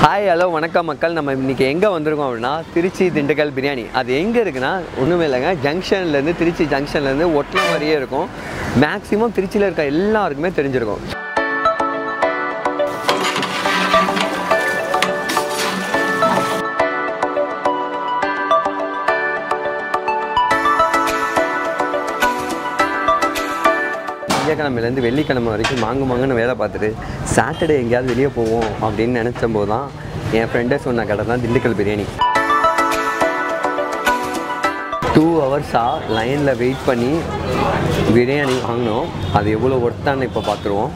hi hello வணக்கம் மக்கள் நம்ம இன்னைக்கு எங்கே வந்திருக்கோம் அப்படின்னா திருச்சி திண்டுக்கல் பிரியாணி அது எங்கே இருக்குன்னா ஒன்றுமே இல்லைங்க ஜங்ஷன்லேருந்து திருச்சி ஜங்ஷன்லேருந்து ஒட்டின மாதிரியே இருக்கும் மேக்ஸிமம் திருச்சியில் இருக்க எல்லாருக்குமே தெரிஞ்சிருக்கும் திங்கக்கிழமையிலேருந்து வெள்ளிக்கிழமை வரைக்கும் மாங்கு மாங்குன்னு வேலை பார்த்துட்டு சாட்டர்டே எங்கேயாவது வெளியே போவோம் அப்படின்னு நினச்ச போது தான் என் ஃப்ரெண்டே சொன்ன கடை தான் திண்டுக்கல் பிரியாணி டூ ஹவர்ஸாக லைனில் வெயிட் பண்ணி பிரியாணி வாங்கினோம் அது எவ்வளோ ஒர்த்தான்னு இப்போ பார்த்துருவோம்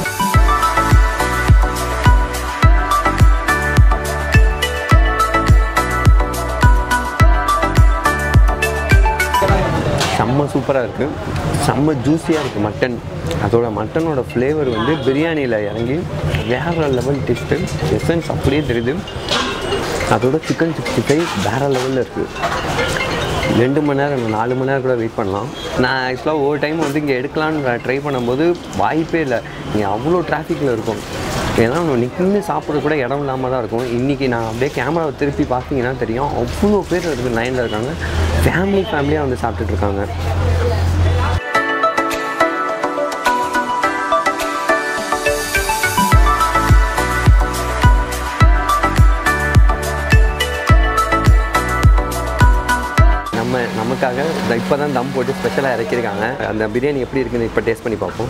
செம்ம சூப்பராக இருக்குது செம்ம ஜூஸியாக இருக்குது மட்டன் அதோட மட்டனோட ஃப்ளேவர் வந்து பிரியாணியில் இறங்கி வேறு லெவல் டேஸ்ட்டு எசன்ஸ் அப்படியே தெரியுது அதோட சிக்கன் சிக்ஸ்டி ஃபைவ் வேறு லெவலில் இருக்குது ரெண்டு மணி நேரம் இல்லை, நாலு மணி நேரம் கூட வெயிட் பண்ணலாம் நான் ஆக்சுவலாக ஒவ்வொரு டைம் வந்து இங்கே எடுக்கலான்னு ட்ரை பண்ணும்போது வாய்ப்பே இல்லை இங்கே அவ்வளோ டிராஃபிக்கில் இருக்கும் ஏன்னா நம்ம நின்று சாப்பிட கூட இடம் இல்லாமல் தான் இருக்கும் இன்றைக்கி நான் அப்படியே கேமராவை திருப்பி பார்த்தீங்கன்னா தெரியும் அவ்வளோ பேர் இருக்குது லைனில் இருக்காங்க ஃபேமிலி ஃபேமிலியாக வந்து சாப்பிட்டுட்டு இருக்காங்க நம்ம நமக்காக இப்போ தான் தம் போட்டு ஸ்பெஷலாக இறக்கியிருக்காங்க அந்த பிரியாணி எப்படி இருக்குன்னு இப்போ டேஸ்ட் பண்ணி பார்ப்போம்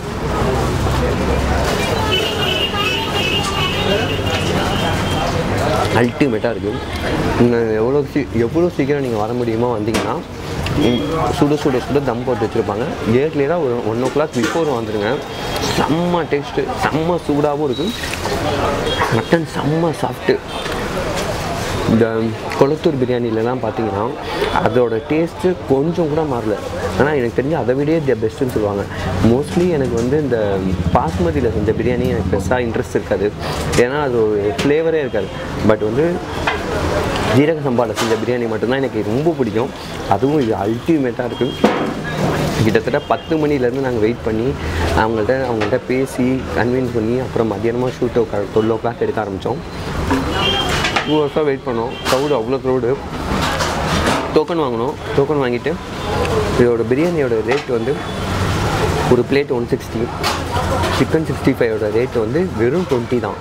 அல்டிமேட்டாக இருக்குது இன்னும் எவ்வளோ சீ எவ்வளோ சீக்கிரம் நீங்கள் வர முடியுமோ வந்தீங்கன்னா ம், சுட சுட சுட தம் போட்டு வச்சுருப்பாங்க ஏர்லியராக ஒரு ஒன் ஓ கிளாக் பிஃபோர் வந்துடுங்க செம்ம டேஸ்ட்டு செம்ம சூடாகவும் இருக்குது மட்டன் செம்ம சாஃப்ட்டு இந்த கொளத்தூர் பிரியாணிலலாம் பார்த்தீங்கன்னா அதோட டேஸ்ட்டு கொஞ்சம் கூட மாறல ஆனால் எனக்கு தெரிஞ்சு அதை விடயே தி பெஸ்ட்டுன்னு சொல்லுவாங்க மோஸ்ட்லி எனக்கு வந்து இந்த பாஸ்மதியில் செஞ்ச பிரியாணி எனக்கு பெருசாக இன்ட்ரெஸ்ட் இருக்காது ஏன்னா அது ஒரு ஃப்ளேவரே இருக்காது பட் வந்து ஜீரக சம்பாவில் செஞ்ச பிரியாணி மட்டும்தான் எனக்கு ரொம்ப பிடிக்கும் அதுவும் இது அல்டிமேட்டாக இருக்குது கிட்டத்தட்ட பத்து மணிலேருந்து நாங்கள் வெயிட் பண்ணி அவங்கள்ட்ட அவங்கள்ட்ட பேசி கன்வின்ஸ் பண்ணி அப்புறம் மத்தியானமாக ஷூட்டை டுவெல் ஓ கிளாக் எடுக்க ஆரம்பித்தோம் டூ ஹவர்ஸாக வெயிட் பண்ணோம் க்ரௌடு அவ்வளோ க்ரௌடு டோக்கன் வாங்கினோம் டோக்கன் வாங்கிட்டு இதோட பிரியாணியோட ரேட் வந்து ஒரு plate one sixty chicken sixty ஃபைவோட ரேட் வந்து வெறும் டுவெண்ட்டி தான்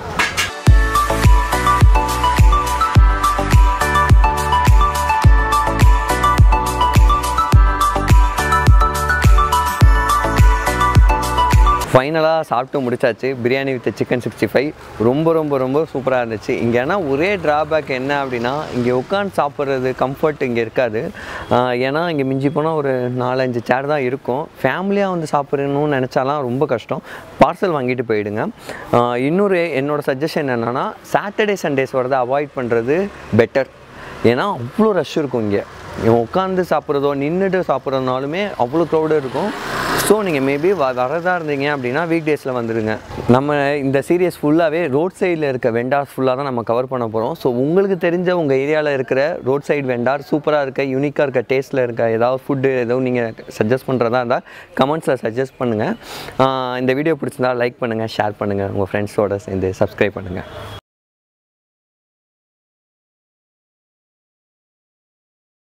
ஃபைனலாக சாப்பிட்டு முடிச்சாச்சு biryani with chicken sixty five ரொம்ப ரொம்ப ரொம்ப சூப்பராக இருந்துச்சு இங்கே ஏன்னா ஒரே ட்ராபேக் என்ன அப்படின்னா இங்கே உட்காந்து சாப்பிட்றது கம்ஃபர்ட் இங்கே இருக்காது ஆஹ் ஏன்னா இங்கே மிஞ்சி போனால் ஒரு நாலஞ்சு சேர் தான் இருக்கும் ஃபேமிலியாக வந்து சாப்பிடணும்னு நினச்சாலாம் ரொம்ப கஷ்டம் பார்சல் வாங்கிட்டு போயிடுங்க ஆஹ் இன்னொரு என்னோட சஜஷன் என்னென்னா சாட்டர்டே சண்டேஸ் வரதை அவாய்ட் பண்ணுறது பெட்டர் ஏன்னா அவ்வளோ ரஷ் இருக்கும் இங்கே உட்காந்து சாப்பிட்றதோ நின்றுட்டு சாப்பிட்றதுனாலுமே அவ்வளோ க்ரௌடு இருக்கும் ஸோ நீங்கள் மேபி வ வரதா இருந்தீங்க அப்படின்னா வீக் டேஸில் வந்துடுங்க நம்ம இந்த சீரியஸ் ஃபுல்லாகவே ரோட் சைடில் இருக்க வெண்டார்ஸ் ஃபுல்லாக தான் நம்ம கவர் பண்ண போகிறோம் ஸோ உங்களுக்கு தெரிஞ்ச உங்கள் ஏரியாவில் இருக்கிற ரோட் சைடு வெண்டார் சூப்பராக இருக்க யூனிக்காக இருக்க டேஸ்ட்டில் இருக்க ஏதாவது ஃபுட்டு ஏதோ நீங்கள் சஜஸ்ட் பண்ணுறதா இருந்தால் கமெண்ட்ஸில் சஜஸ்ட் பண்ணுங்கள் இந்த வீடியோ பிடிச்சிருந்தா லைக் பண்ணுங்கள் ஷேர் பண்ணுங்கள் உங்கள் ஃப்ரெண்ட்ஸோட சேர்ந்து சப்ஸ்கிரைப் பண்ணுங்கள்